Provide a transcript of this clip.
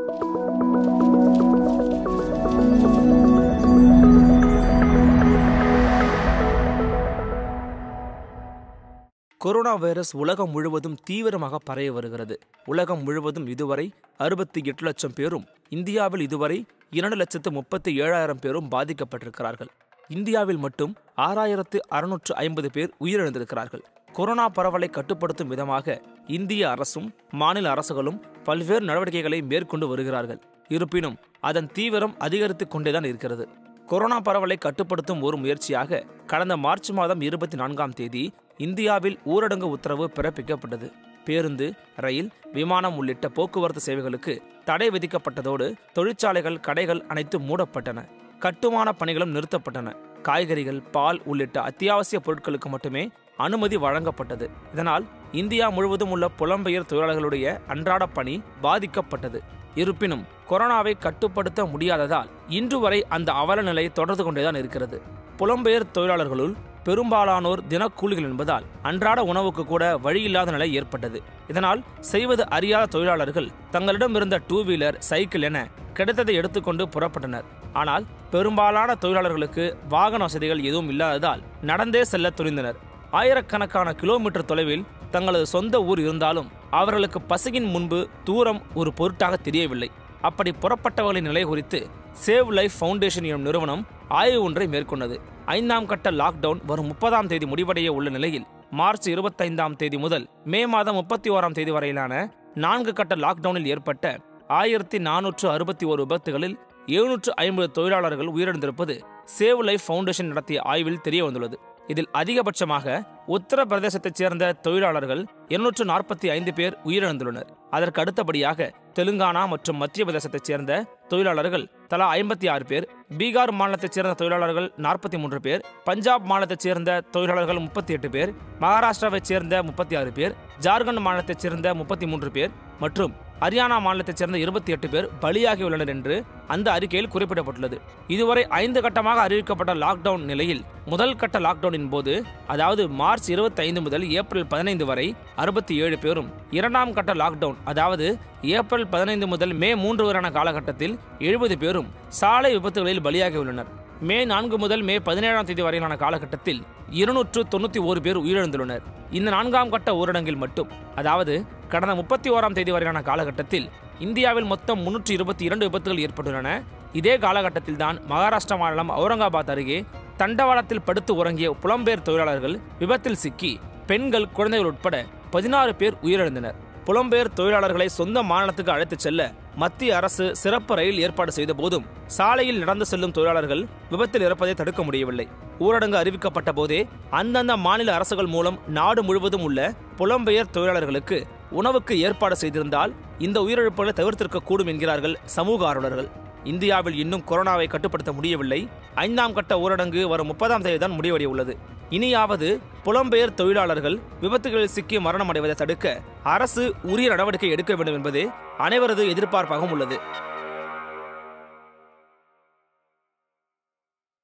corona virus உலகம் முழுவதும் தீவிரமாக பரவி வருகிறது உலகம் முழுவதும் இதுவரை அறுபத்தி எட்டு லட்சம் பேரும் இந்தியாவில் இதுவரை இரண்டு லட்சத்து முப்பத்தி ஏழாயிரம் பேரும் பாதிக்கப்பட்டிருக்கிறார்கள் இந்தியாவில் மட்டும் ஆறாயிரத்து அறுநூற்று ஐம்பது பேர் உயிரிழந்திருக்கிறார்கள் கொரோனா பரவலை கட்டுப்படுத்தும் விதமாக இந்திய அரசும் மாநில அரசுகளும் பல்வேறு நடவடிக்கைகளை மேற்கொண்டு வருகிறார்கள் இருப்பினும் அதன் தீவிரம் அதிகரித்துக் கொண்டேதான் இருக்கிறது கொரோனா பரவலை கட்டுப்படுத்தும் ஒரு முயற்சியாக கடந்த மார்ச் மாதம் இருபத்தி நான்காம் தேதி இந்தியாவில் ஊரடங்கு உத்தரவு பிறப்பிக்கப்பட்டது பேருந்து ரயில் விமானம் உள்ளிட்ட போக்குவரத்து சேவைகளுக்கு தடை விதிக்கப்பட்டதோடு தொழிற்சாலைகள் கடைகள் அனைத்தும் மூடப்பட்டன கட்டுமான பணிகளும் நிறுத்தப்பட்டன காய்கறிகள் பால் உள்ளிட்ட அத்தியாவசிய பொருட்களுக்கு மட்டுமே அனுமதி வழங்கப்பட்டது இதனால் இந்தியா முழுவதும் உள்ள புலம்பெயர் தொழிலாளர்களுடைய அன்றாட பணி பாதிக்கப்பட்டது இருப்பினும் கொரோனாவை கட்டுப்படுத்த முடியாததால் இன்று வரை அந்த அவல நிலை தொடர்ந்து கொண்டேதான் இருக்கிறது புலம்பெயர் தொழிலாளர்களுள் பெரும்பாலானோர் தினக்கூலிகள் என்பதால் அன்றாட உணவுக்கு கூட வழியில்லாத நிலை ஏற்பட்டது இதனால் செய்வது அறியாத தொழிலாளர்கள் தங்களிடம் இருந்த டூ வீலர் சைக்கிள் என கிடைத்ததை எடுத்துக்கொண்டு புறப்பட்டனர் ஆனால் பெரும்பாலான தொழிலாளர்களுக்கு வாகன வசதிகள் எதுவும் இல்லாததால் நடந்தே செல்ல துணிந்தனர் ஆயிரக்கணக்கான கிலோமீட்டர் தொலைவில் தங்களது சொந்த ஊர் இருந்தாலும் அவர்களுக்கு பசியின் முன்பு தூரம் ஒரு பொருட்டாக தெரியவில்லை அப்படி புறப்பட்டவர்களின் நிலை குறித்து சேவ் லைஃப் ஃபவுண்டேஷன் எனும் நிறுவனம் ஆய்வு ஒன்றை மேற்கொண்டது ஐந்தாம் கட்ட லாக்டவுன் வரும் முப்பதாம் தேதி முடிவடைய உள்ள நிலையில் மார்ச் இருபத்தைந்தாம் தேதி முதல் மே மாதம் முப்பத்தி ஓராம் தேதி வரையிலான நான்கு கட்ட லாக்டவுனில் ஏற்பட்ட ஆயிரத்தி நானூற்று அறுபத்தி ஒரு விபத்துகளில் எழுநூற்று ஐம்பது தொழிலாளர்கள் உயிரிழந்திருப்பது சேவ் லைஃப் ஃபவுண்டேஷன் நடத்திய ஆய்வில் தெரிய வந்துள்ளது இதில் அதிகபட்சமாக உத்தரப்பிரதேசத்தைச் சேர்ந்த தொழிலாளர்கள் இருநூற்று நாற்பத்தி ஐந்து பேர் உயிரிழந்துள்ளனர் அதற்கு அடுத்தபடியாக தெலுங்கானா மற்றும் மத்திய பிரதேசத்தைச் சேர்ந்த தொழிலாளர்கள் தலா ஐம்பத்தி ஆறு பேர் பீகார் மாநிலத்தைச் சேர்ந்த தொழிலாளர்கள் நாற்பத்தி மூன்று பேர் பஞ்சாப் மாநிலத்தைச் சேர்ந்த தொழிலாளர்கள் முப்பத்தி எட்டு பேர் மகாராஷ்டிராவைச் சேர்ந்த முப்பத்தி ஆறு பேர் ஜார்க்கண்ட் மாநிலத்தைச் சேர்ந்த முப்பத்தி மூன்று பேர் மற்றும் ஹரியானா மாநிலத்தைச் சேர்ந்த இருபத்தி எட்டு பேர் பலியாகியுள்ளனர் என்று அந்த அறிக்கையில் குறிப்பிடப்பட்டுள்ளது இதுவரை ஐந்து கட்டமாக அறிவிக்கப்பட்ட லாக்டவுன் நிலையில் முதல் கட்ட லாக்டவுனின் போது அதாவது மார்ச் இருபத்தி ஐந்து முதல் ஏப்ரல் பதினைந்து வரை அறுபத்தி ஏழு பேரும் இரண்டாம் கட்ட லாக்டவுன் அதாவது ஏப்ரல் பதினைந்து முதல் மே மூன்று வரையான காலகட்டத்தில் எழுபது பேரும் சாலை விபத்துகளில் பலியாகியுள்ளனர் மே நான்கு முதல் மே பதினேழாம் தேதி வரையிலான காலகட்டத்தில் இருநூற்று தொண்ணூற்றி ஒரு பேர் உயிரிழந்துள்ளனர் இந்த நான்காம் கட்ட ஊரடங்கில் மட்டும் அதாவது கடந்த முப்பத்தி ஓராம் தேதி வரையிலான காலகட்டத்தில் இந்தியாவில் மொத்தம் முன்னூற்றி இருபத்தி இரண்டு விபத்துகள் ஏற்பட்டுள்ளன இதே காலகட்டத்தில் தான் மகாராஷ்டிரா மாநிலம் அவுரங்காபாத் அருகே தண்டவாளத்தில் படுத்து உறங்கிய புலம்பெயர் தொழிலாளர்கள் விபத்தில் சிக்கி பெண்கள் குழந்தைகள் உட்பட பதினாறு பேர் உயிரிழந்தனர் புலம்பெயர் தொழிலாளர்களை சொந்த மாநிலத்துக்கு அழைத்துச் செல்ல மத்திய அரசு சிறப்பு ரயில் ஏற்பாடு செய்த போதும் சாலையில் நடந்து செல்லும் தொழிலாளர்கள் விபத்தில் இறப்பதை தடுக்க முடியவில்லை ஊரடங்கு அறிவிக்கப்பட்ட போதே அந்தந்த மாநில அரசுகள் மூலம் நாடு முழுவதும் உள்ள புலம்பெயர் தொழிலாளர்களுக்கு உணவுக்கு ஏற்பாடு செய்திருந்தால் இந்த உயிரிழப்புகளை தவிர்த்திருக்க கூடும் என்கிறார்கள் சமூக ஆர்வலர்கள் இந்தியாவில் இன்னும் கொரோனாவை கட்டுப்படுத்த முடியவில்லை ஐந்தாம் கட்ட ஊரடங்கு வரும் முப்பதாம் தேதி தான் முடிவடைய உள்ளது இனியாவது புலம்பெயர் தொழிலாளர்கள் விபத்துகளில் சிக்கி மரணம் அடைவதை தடுக்க அரசு உரிய நடவடிக்கை எடுக்க வேண்டும் என்பதே அனைவரது எதிர்பார்ப்பாகவும் உள்ளது